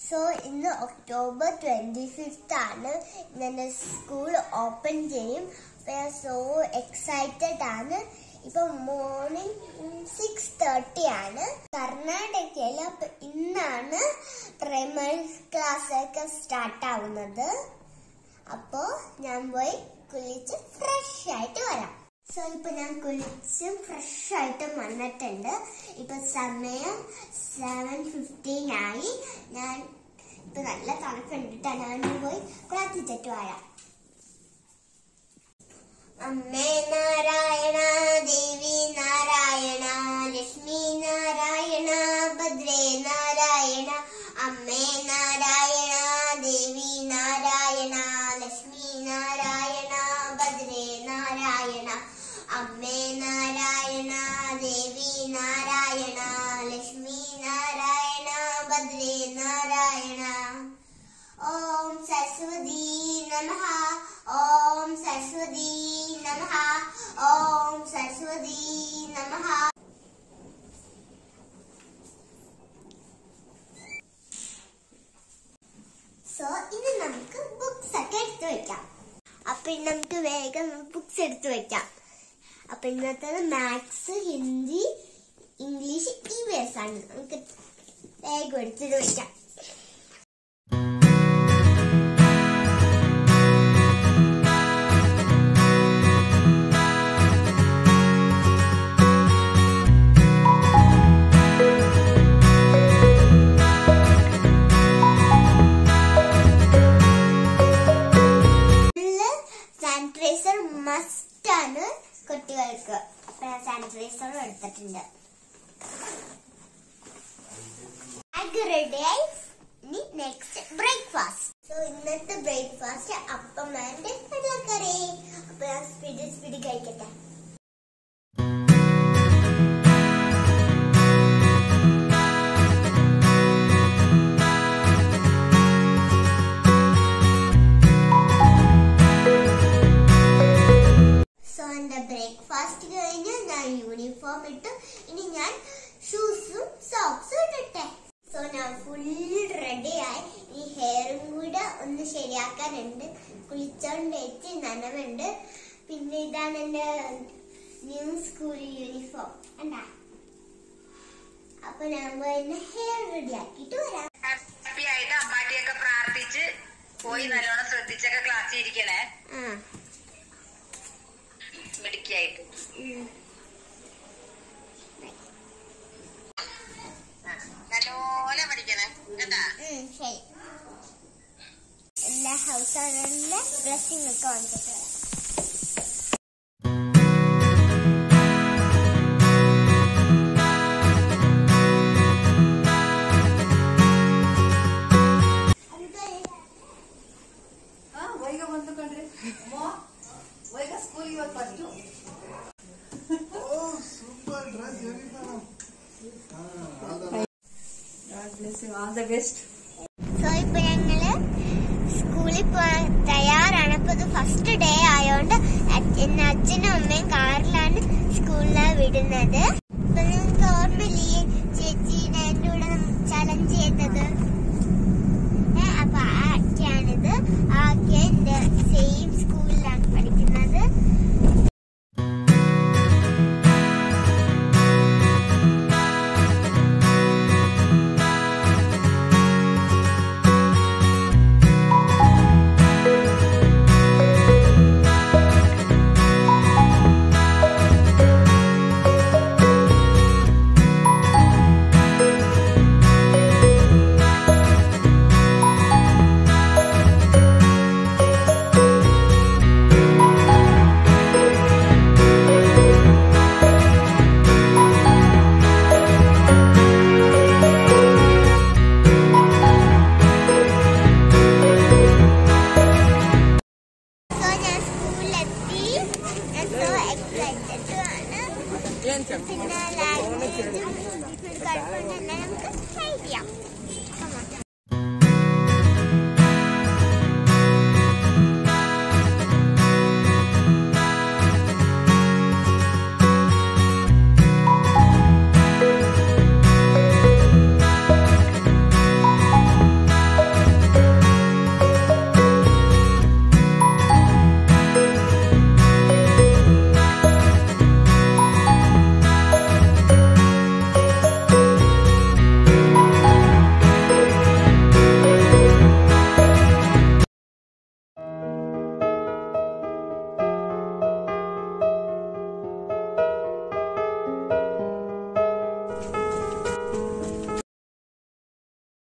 So ഇന്ന് October twenty fifth ആണ് ഇന്നെ സ്കൂൾ ഓപ്പൺ ചെയ്യും സോ എക്സൈറ്റഡ് ആണ് ഇപ്പൊ മോർണിംഗ് സിക്സ് തേർട്ടി ആണ് കർണാടകയിൽ അപ്പൊ ഇന്നാണ് പ്രൈമറി ക്ലാസ് ഒക്കെ സ്റ്റാർട്ട് ആവുന്നത് അപ്പോ ഞാൻ പോയി കുളിച്ച് ഫ്രഷ് ആയിട്ട് വരാം സോ ഇപ്പൊ ഞാൻ കുളിച്ച് ഫ്രഷ് ആയിട്ട് വന്നിട്ടുണ്ട് ഇപ്പൊ സമയം സെവൻ ഫിഫ്റ്റീൻ ആയി ഞാൻ ഇപ്പൊ നല്ല തണുപ്പുണ്ടിട്ട് ഞാൻ പോയി പ്രാർത്ഥിച്ചിട്ട് വരാം അമ്മേ നാരായണ ദേവി നാരായണ ലക്ഷ്മി നാരായണ ഭദ്രേ നാരായണ അമ്മേ നാരായണ ദേവി നാരായണ ലക്ഷ്മി നാരായണ ഭദ്രേ നാരായണ അമ്മേ നാരായണ ദേവി നാരായണ ലക്ഷ്മി നാരായണ ഭദ്രേ നാരായണ ഓം സരസ്വതി നമഃ ഓം സരസ്വതി നമഃ ഓം സരസ്വതി നമഃ സോ ഇനി നമുക്ക് ബുക്സ് ഒക്കെ എടുത്തു വെക്കാം അപ്പൊ ഇനി നമുക്ക് വേഗം ബുക്സ് എടുത്തു വെക്കാം അപ്പൊ ഇന്നത്തെ maths Hindi English E V S ആണ് നമുക്ക് വേഗം എടുത്തിട്ട് വെക്കാം സാനിറ്റൈസർ മസ്റ്റ് ആണ് കുട്ടികൾക്ക് അപ്പൊ ഞാൻ സാനിറ്റൈസർ എടുത്തിട്ടുണ്ട് റെഡിയായി ഇനി നെക്സ്റ്റ് ബ്രേക്ക്ഫാസ്റ്റ് സോ ഇന്നത്തെ ബ്രേക്ക്ഫാസ്റ്റ് അപ്പം ആൻഡ് കടലക്കറി അപ്പൊ ഞാൻ സ്പീഡ് സ്പീഡ് കഴിക്കട്ടെ സോ എന്റെ ബ്രേക്ക്ഫാസ്റ്റ് കഴിഞ്ഞ് ഞാൻ യൂണിഫോം ഇട്ടു ഇനി ഞാൻ ഷൂസും സോക്സും ഇടട്ടെ സോ ഞാൻ ഫുൾ റെഡിയായി ഈ ഹെയറും കൂടെ ഒന്ന് ശരിയാക്കാനുണ്ട് കുളിച്ചോണ്ട് വെച്ച് നനവുണ്ട് പിന്നെ ഇതാണ് എന്റെ ന്യൂ സ്കൂൾ യൂണിഫോം കണ്ടാ അപ്പൊ ഞാൻ പോയി ഹെയർ റെഡിയാക്കിയിട്ട് വരാം ഹാപ്പി ആയിട്ട് അമ്മാട്ടിയൊക്കെ പ്രാർത്ഥിച്ച് പോയി നല്ലോണം ശ്രദ്ധിച്ചൊക്കെ ക്ലാസ്സിൽ ഇരിക്കണേ ആ മിടുക്കിയായിട്ട് ഉം. നല്ലോണം പഠിക്കണേ കേട്ടാ ഉം, ശരി എല്ലാ ഹൗസ് ഓണറിന്റെ ഡ്രസ്സിംഗ് ഒക്കെ വാങ്ങിച്ചിട്ട് വരാം ವೈಗ ಬಂತು ಕಣ್ರಿ ಅಮ್ಮ ವೈಗ ಸ್ಕೂಲ್ ಇವತ್ತು first god bless you all the best so ഇപ്പൊ ഞങ്ങള് സ്കൂളിൽ പോകാൻ തയ്യാറാണ് അപ്പൊ ഇത് ഫസ്റ്റ് ഡേ ആയോണ്ട് അച്ഛ- എന്നെ അച്ഛനും അമ്മയും കാറിലാണ് സ്കൂളിലാണ് വിടുന്നത് ഇപ്പൊ നിങ്ങൾക്ക് ഓർമ്മയില്ലേ ചേച്ചീനെ എന്റെ കൂടെ ചലഞ്ച് ചെയ്തത് ഏ, അപ്പൊ ആ അക്കയാണിത് ആ അക്ക എന്റെ സെയിം സ്കൂളിലാണ് പഠിക്കുന്നത് സോ ഞാൻ സ്കൂളിലെത്തി ഞാൻ സോ എക്സൈറ്റഡ് ആണ് പിന്നെ ലാംഗ്വേജും കുഴപ്പമൊന്നുമില്ല നമുക്ക് ട്രൈ ചെയ്യാം Come on.